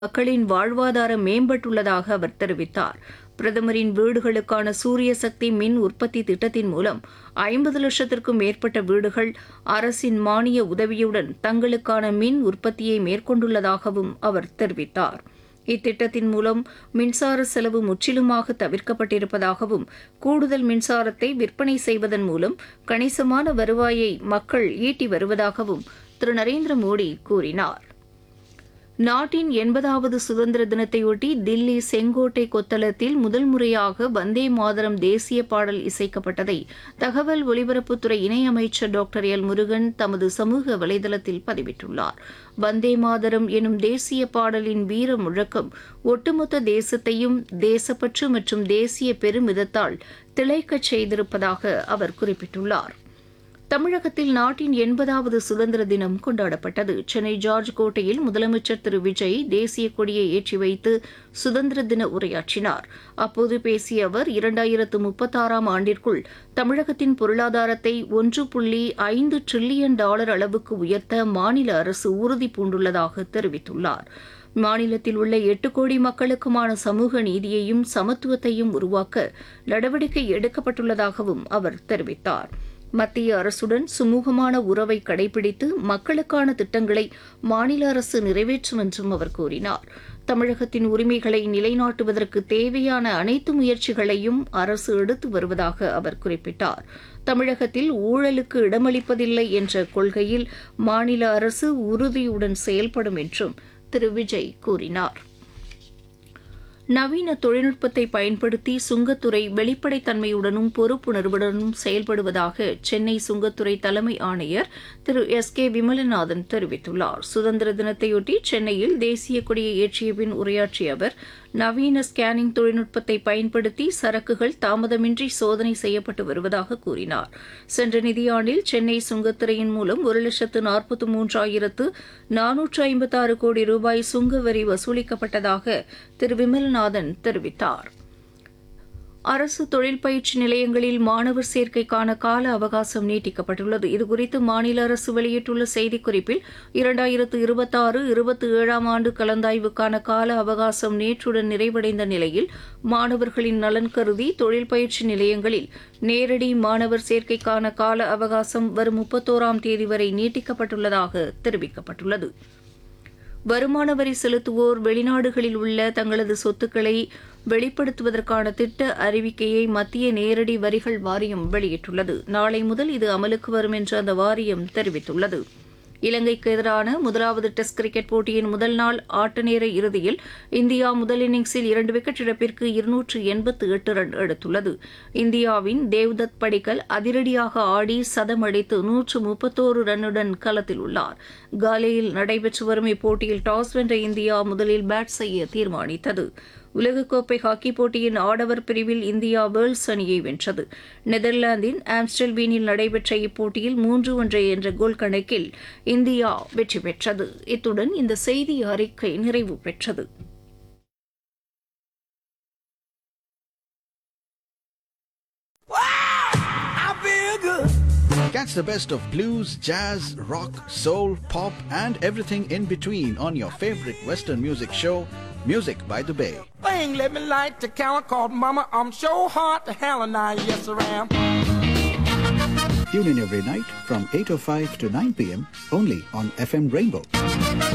மக்களின் வாழ்வாதாரம் மேம்பட்டுள்ளதாக அவர் தெரிவித்தார் பிரதமரின் வீடுகளுக்கான சூரிய சக்தி மின் உற்பத்தி திட்டத்தின் மூலம் ஐம்பது லட்சத்திற்கும் மேற்பட்ட வீடுகள் அரசின் மானிய உதவியுடன் தங்களுக்கான மின் உற்பத்தியை மேற்கொண்டுள்ளதாகவும் அவர் தெரிவித்தார் இத்திட்டத்தின் மூலம் மின்சார செலவு முற்றிலுமாக தவிர்க்கப்பட்டிருப்பதாகவும் கூடுதல் மின்சாரத்தை விற்பனை செய்வதன் மூலம் கணிசமான வருவாயை மக்கள் ஈட்டி வருவதாகவும் திரு நரேந்திர மோடி கூறினார் நாட்டின் எண்பதாவது சுதந்திர தினத்தையொட்டி தில்லி செங்கோட்டை கொத்தளத்தில் முதல் முறையாக வந்தே மாதரம் தேசிய பாடல் இசைக்கப்பட்டதை தகவல் ஒலிபரப்புத்துறை இணையமைச்சர் டாக்டர் எல் முருகன் தமது சமூக வலைதளத்தில் பதிவிட்டுள்ளார் வந்தே மாதரம் எனும் தேசிய பாடலின் வீர முழக்கம் ஒட்டுமொத்த தேசத்தையும் தேசப்பற்று மற்றும் தேசிய பெருமிதத்தால் திளைக்கச் செய்திருப்பதாக அவர் குறிப்பிட்டுள்ளார் தமிழகத்தில் நாட்டின் எண்பதாவது சுதந்திர தினம் கொண்டாடப்பட்டது சென்னை ஜார்ஜ் கோட்டையில் முதலமைச்சர் திரு விஜய் தேசிய கொடியை ஏற்றி வைத்து சுதந்திர தின உரையாற்றினார் அப்போது பேசிய அவர் இரண்டாயிரத்து முப்பத்தாறாம் ஆண்டிற்குள் தமிழகத்தின் பொருளாதாரத்தை ஒன்று புள்ளி ஐந்து டிரில்லியன் டாலர் அளவுக்கு உயர்த்த மாநில அரசு உறுதி பூண்டுள்ளதாக தெரிவித்துள்ளார் மாநிலத்தில் உள்ள எட்டு கோடி மக்களுக்குமான சமூக நீதியையும் சமத்துவத்தையும் உருவாக்க நடவடிக்கை எடுக்கப்பட்டுள்ளதாகவும் அவர் தெரிவித்தார் மத்திய அரசுடன் சுமூகமான உறவை கடைபிடித்து மக்களுக்கான திட்டங்களை மாநில அரசு நிறைவேற்றும் என்றும் அவர் கூறினார் தமிழகத்தின் உரிமைகளை நிலைநாட்டுவதற்கு தேவையான அனைத்து முயற்சிகளையும் அரசு எடுத்து வருவதாக அவர் குறிப்பிட்டார் தமிழகத்தில் ஊழலுக்கு இடமளிப்பதில்லை என்ற கொள்கையில் மாநில அரசு உறுதியுடன் செயல்படும் என்றும் திரு விஜய் கூறினார் நவீன தொழில்நுட்பத்தை பயன்படுத்தி சுங்கத்துறை வெளிப்படைத்தன்மையுடனும் பொறுப்புணர்வுடனும் செயல்படுவதாக சென்னை சுங்கத்துறை தலைமை ஆணையர் திரு எஸ் கே விமலநாதன் தெரிவித்துள்ளார் சுதந்திர தினத்தையொட்டி சென்னையில் தேசிய கொடியை ஏற்றிய பின் உரையாற்றிய அவர் நவீன ஸ்கேனிங் தொழில்நுட்பத்தை பயன்படுத்தி சரக்குகள் தாமதமின்றி சோதனை செய்யப்பட்டு வருவதாக கூறினார் சென்ற நிதியாண்டில் சென்னை சுங்கத்துறையின் மூலம் ஒரு லட்சத்து நாற்பத்து மூன்றாயிரத்து நானூற்று ஐம்பத்தாறு கோடி ரூபாய் சுங்க வரி வசூலிக்கப்பட்டதாக திரு விமல்நாதன் தெரிவித்தார் அரசு தொழில் பயிற்சி நிலையங்களில் மாணவர் சேர்க்கைக்கான கால அவகாசம் நீட்டிக்கப்பட்டுள்ளது இதுகுறித்து மாநில அரசு வெளியிட்டுள்ள செய்திக்குறிப்பில் இரண்டாயிரத்து இருபத்தாறு இருபத்தி ஏழாம் ஆண்டு கலந்தாய்வுக்கான கால அவகாசம் நேற்றுடன் நிறைவடைந்த நிலையில் மாணவர்களின் நலன் கருதி தொழில் பயிற்சி நிலையங்களில் நேரடி மாணவர் சேர்க்கைக்கான கால அவகாசம் வரும் முப்பத்தோராம் தேதி வரை நீட்டிக்கப்பட்டுள்ளதாக தெரிவிக்கப்பட்டுள்ளது வருமான வரி செலுத்துவோர் வெளிநாடுகளில் உள்ள தங்களது சொத்துக்களை வெளிப்படுத்துவதற்கான திட்ட அறிவிக்கையை மத்திய நேரடி வரிகள் வாரியம் வெளியிட்டுள்ளது நாளை முதல் இது அமலுக்கு வரும் என்று அந்த வாரியம் தெரிவித்துள்ளது இலங்கைக்கு எதிரான முதலாவது டெஸ்ட் கிரிக்கெட் போட்டியின் முதல் நாள் ஆட்ட நேர இறுதியில் இந்தியா முதல் இன்னிங்ஸில் இரண்டு விக்கெட் இழப்பிற்கு இருநூற்று எண்பத்து எட்டு ரன் எடுத்துள்ளது இந்தியாவின் தேவ்தத் படிக்கல் அதிரடியாக ஆடி சதம் அடித்து நூற்று முப்பத்தோரு ரன்னுடன் களத்தில் உள்ளார் காலேயில் நடைபெற்று வரும் இப்போட்டியில் டாஸ் வென்ற இந்தியா முதலில் பேட் செய்ய தீர்மானித்தது உலகக்கோப்பை ஹாக்கி போட்டியின் ஆடவர் பிரிவில் இந்தியா வேர்ல்ஸ் அணியை வென்றது நெதர்லாந்தின் ஆம்ஸ்டல்வீனில் நடைபெற்ற இப்போட்டியில் மூன்று ஒன்றை என்ற கோல் கணக்கில் இந்தியா வெற்றி பெற்றது இத்துடன் இந்த செய்தி அறிக்கை நிறைவு பெற்றது Catch the best of blues, jazz, rock, soul, pop, and everything in between on your favorite Western music show, Music by the Bay. Thing let me light the counter called Mama. I'm so hot to hell and I yes I am. Tune in every night from 8.05 to 9 p.m. only on FM Rainbow.